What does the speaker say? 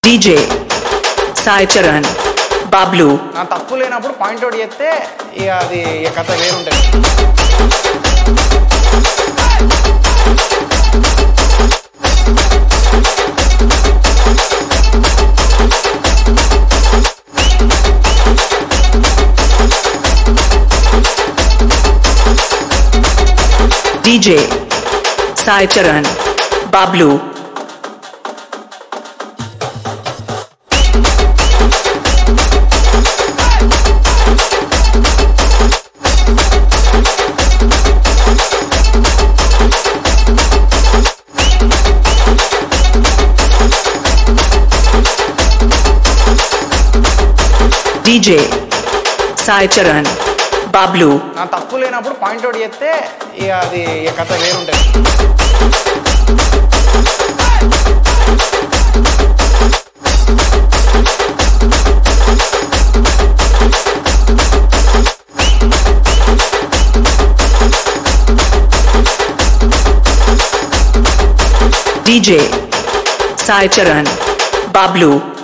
DJ Sai Charan Bablu నా తప్పు లేనప్పుడు పాయింట్ అవుట్ చేస్తే ఇక అది ఇక కథ వేరుంటుంది DJ Sai Charan Bablu DJ Sai Charan Bablu నా తప్పు లేనప్పుడు పాయింట్ అవుట్ చేస్తే ఇక అది ఇక కథ వేరుంటుంది DJ Sai Charan Bablu